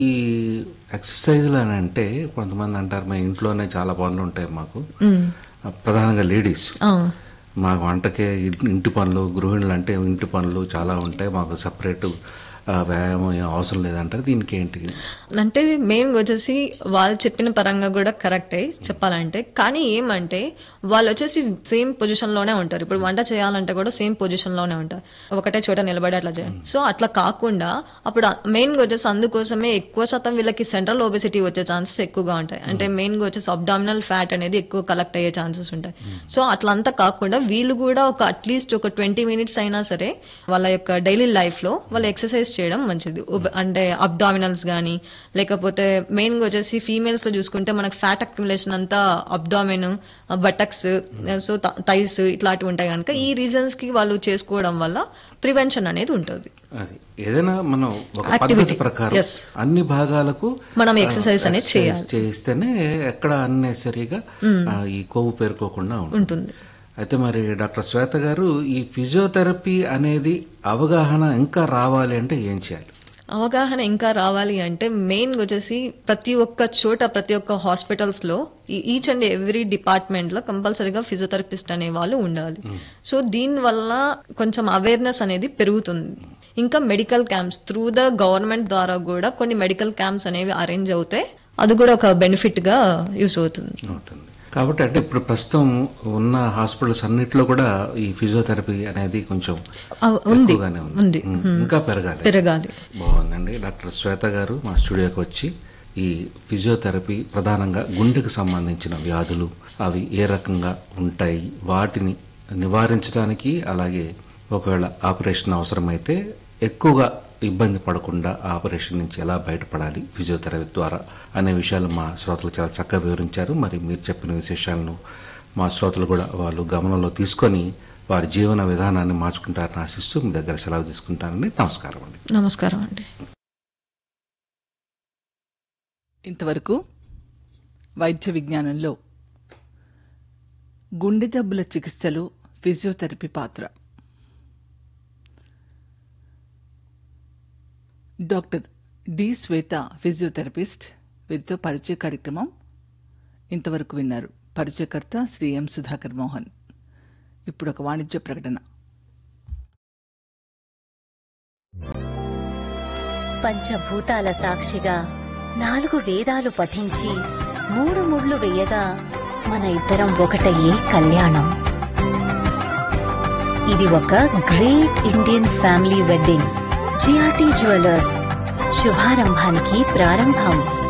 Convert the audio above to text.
ఈ ఎక్సర్సైజ్లు అని అంటే కొంతమంది అంటారు మా ఇంట్లోనే చాలా పనులు ఉంటాయి మాకు ప్రధానంగా లేడీస్ మాకు వంటకే ఇన్- ఇంటి పనులు గృహిణులు అంటే ఇంటి పనులు చాలా ఉంటాయి మాకు సపరేట్ వ్యాయామం ఏం అవసరం లేదంటారు దీనికి ఏంటి అంటే మెయిన్గా వచ్చేసి వాళ్ళు చెప్పిన పరంగా కూడా కరెక్టే చెప్పాలంటే కానీ ఏమంటే వాళ్ళు వచ్చేసి సేమ్ పొజిషన్ లోనే ఉంటారు ఇప్పుడు వంట చేయాలంటే కూడా సేమ్ పొజిషన్ లోనే ఉంటారు ఒకటే చోట నిలబడి అట్లా చేయాలి సో అట్లా కాకుండా అప్పుడు మెయిన్ గా వచ్చేసి అందుకోసమే ఎక్కువ శాతం వీళ్ళకి సెంట్రల్ ఒబెసిటీ వచ్చే ఛాన్సెస్ ఎక్కువగా ఉంటాయి అంటే మెయిన్ గా వచ్చేసి అబ్డామినల్ ఫ్యాట్ అనేది ఎక్కువ కలెక్ట్ అయ్యే ఛాన్సెస్ ఉంటాయి సో అట్లా అంతా కాకుండా వీళ్ళు కూడా ఒక అట్లీస్ట్ ఒక ట్వంటీ మినిట్స్ అయినా సరే వాళ్ళ యొక్క డైలీ లైఫ్ లో వాళ్ళు ఎక్సర్సైజ్ చేయడం మంచిది ఉబ- అంటే అబ్డామినల్స్ కానీ లేకపోతే మెయిన్ గా వచ్చేసి ఫీమేల్స్ లో చూసుకుంటే మనకు ఫ్యాట్ అక్యుములేషన్ అంతా అబ్డామిన్ బటక్స్ సో థైస్ ఇట్లాంటివి ఉంటాయి కనుక ఈ రీజన్స్ కి వాళ్ళు చేసుకోవడం వల్ల ప్రివెన్షన్ అనేది ఉంటుంది అది ఏదైనా మనం ఒక Activity. పద్ధతి ప్రకారం Yes. అన్ని భాగాలకు మనం exercise అనేది చేయాలి. చేస్తేనే ఎక్కడ అన్నెసరిగా ఈ కొవ్వు పేరుకోకుండా ఉంటుంది ఉంటుంది అయితే మరి డాక్టర్ శ్వేత గారు ఈ ఫిజియోథెరపీ అనేది అవగాహన ఇంకా రావాలి అంటే ఏం చేయాలి అవగాహన ఇంకా రావాలి అంటే మెయిన్ వచ్చేసి ప్రతి ఒక్క చోట ప్రతి ఒక్క హాస్పిటల్స్ లో ఈచ్ అండ్ ఎవ్రీ డిపార్ట్మెంట్ లో కంపల్సరీగా ఫిజియోథెరపిస్ట్ అనే వాళ్ళు ఉండాలి సో దీని వల్ల కొంచెం అవేర్నెస్ అనేది పెరుగుతుంది ఇంకా medical camps through the government ద్వారా కూడా కొన్ని మెడికల్ క్యాంప్స్ అనేవి అరేంజ్ అవుతాయి అది కూడా ఒక బెనిఫిట్ గా యూస్ అవుతుంది ఉంటుంది కాబట్టి అంటే ఇప్పుడు ప్రస్తుతం ఉన్న హాస్పిటల్స్ అన్నిట్లో కూడా ఈ ఫిజియోథెరపీ అనేది కొంచెం ఆ, ఉంది ఎక్కువగానే ఉంది ఉంది ఉమ్, ఇంకా పెరగాలి పెరగాలి బాగుందండి డాక్టర్ శ్వేత గారు మా స్టూడియోకి వచ్చి ఈ ఫిజియోథెరపీ ప్రధానంగా గుండెకు సంబంధించిన వ్యాధులు అవి ఏ రకంగా ఉంటాయి వాటిని నివారించడానికి అలాగే ఒకవేళ ఆపరేషన్ అవసరమైతే ఎక్కువగా ఇబ్బంది పడకుండా ఆ ఆపరేషన్ నుంచి ఎలా బయటపడాలి ఫిజియోథెరపీ ద్వారా అనే విషయాలు మా శ్రోతలు చాలా చక్కగా వివరించారు మరి మీరు చెప్పిన విశేషాలను మా శ్రోతలు కూడా వాళ్ళు గమనంలో తీసుకొని వారి జీవన విధానాన్ని మార్చుకుంటారని ఆశిస్తూ మీ దగ్గర సెలవు తీసుకుంటానని నమస్కారం అండి నమస్కారం అండి ఇంతవరకు వైద్య విజ్ఞానంలో గుండె జబ్బుల చికిత్సలు ఫిజియోథెరపీ పాత్ర డాక్టర్ డి శ్వేత ఫిజియోథెరపిస్ట్ వీరితో పరిచయ కార్యక్రమం ఇంతవరకు విన్నారు పరిచయకర్త శ్రీ ఎం సుధాకర్ మోహన్ ఇప్పుడు ఒక వాణిజ్య ప్రకటన పంచభూతాల సాక్షిగా నాలుగు వేదాలు పఠించి మూడు ముళ్ళు వేయగా మన ఇద్దరం ఒకటయ్యే కళ్యాణం ఇది ఒక great Indian family wedding G R T jewellers శుభారంభానికి ప్రారంభం